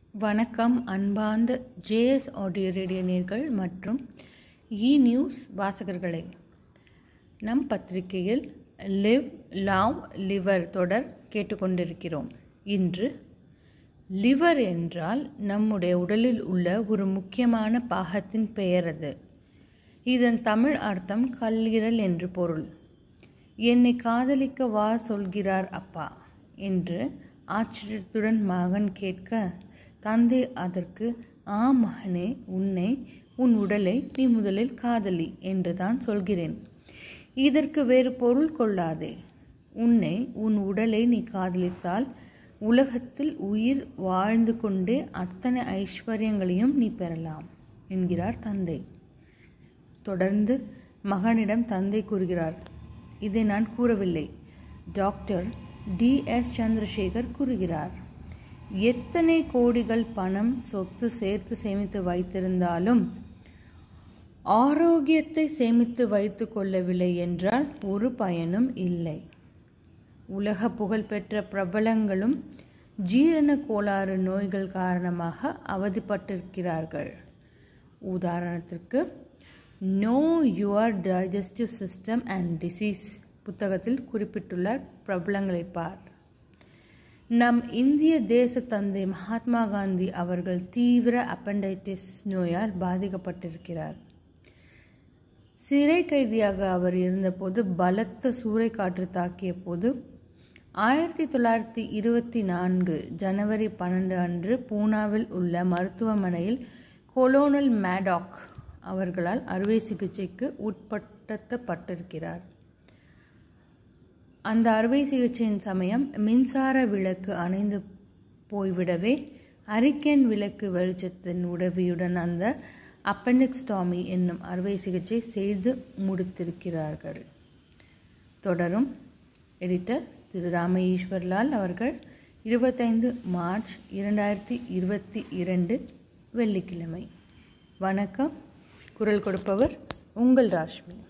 வணக்கம் அன்பார்ந்த JS audio radio நேர்கள் மற்றும் இ நியூஸ் வாசகர்களே நம் பத்திரிகையில் லிவ் லவ் லிவர் தொடர் கேட்டுக்கொண்டிருக்கிறோம் இன்று லிவர் என்றால் நம்முடைய உடலில் உள்ள ஒரு முக்கியமான பாகத்தின் பெயர் அது இதன் தமிழ் அர்த்தம் கல்லீரல் என்று பொருள் என்னை காதலிக்க வா சொல்கிறார் அப்பா என்று ஆச்சரியத்துடன் மகன் கேட்க தந்தை அதற்கு ஆ மகனே உன்னை உன் உடலை நீ முதலில் காதலி என்று தான் சொல்கிறேன் இதற்கு வேறு பொருள் கொள்ளாதே உன்னை உன் உடலை நீ காதலித்தால் உலகத்தில் உயிர் வாழ்ந்து கொண்டே அத்தனை ஐஸ்வர்யங்களையும் நீ பெறலாம் என்கிறார் தந்தை தொடர்ந்து மகனிடம் தந்தை கூறுகிறார் இதை நான் கூறவில்லை டாக்டர் டி எஸ் சந்திரசேகர் கூறுகிறார் எத்தனை கோடிகள் பணம் சொத்து சேர்த்து சேமித்து வைத்திருந்தாலும் ஆரோக்கியத்தை சேமித்து வைத்து கொள்ளவில்லை என்றால் ஒரு பயனும் இல்லை உலக புகழ்பெற்ற பிரபலங்களும் ஜீரண கோளாறு நோய்கள் காரணமாக அவதிப்பட்டிருக்கிறார்கள் உதாரணத்திற்கு know your digestive system and disease புத்தகத்தில் குறிப்பிட்டுள்ள பிரபலங்களை பார் நம் இந்திய தேச தந்தை மகாத்மா காந்தி அவர்கள் தீவிர அப்பண்டைட்டிஸ் நோயால் பாதிக்கப்பட்டிருக்கிறார் சிறை கைதியாக அவர் இருந்தபோது பலத்த சூறைக்காற்று தாக்கிய போது ஆயிரத்தி தொள்ளாயிரத்தி இருபத்தி நான்கு ஜனவரி பன்னெண்டு அன்று பூனாவில் உள்ள மருத்துவமனையில் கொலோனல் மேடாக் அவர்களால் அறுவை சிகிச்சைக்கு உட்படுத்தப்பட்டிருக்கிறார் அந்த அறுவை சிகிச்சையின் சமயம் மின்சார விளக்கு அணைந்து போய்விடவே அரிக்கன் விளக்கு வெளிச்சத்தின் உதவியுடன் அந்த அப்பெண்டிக்ஸ்டாமி என்னும் அறுவை சிகிச்சை செய்து முடித்திருக்கிறார்கள் தொடரும் எடிட்டர் திரு ராம ஈஸ்வர்லால் அவர்கள் இருபத்தைந்து மார்ச் இரண்டாயிரத்தி இருபத்தி இரண்டு வெள்ளிக்கிழமை வணக்கம் குரல் கொடுப்பவர் உங்கள் ராஷ்மி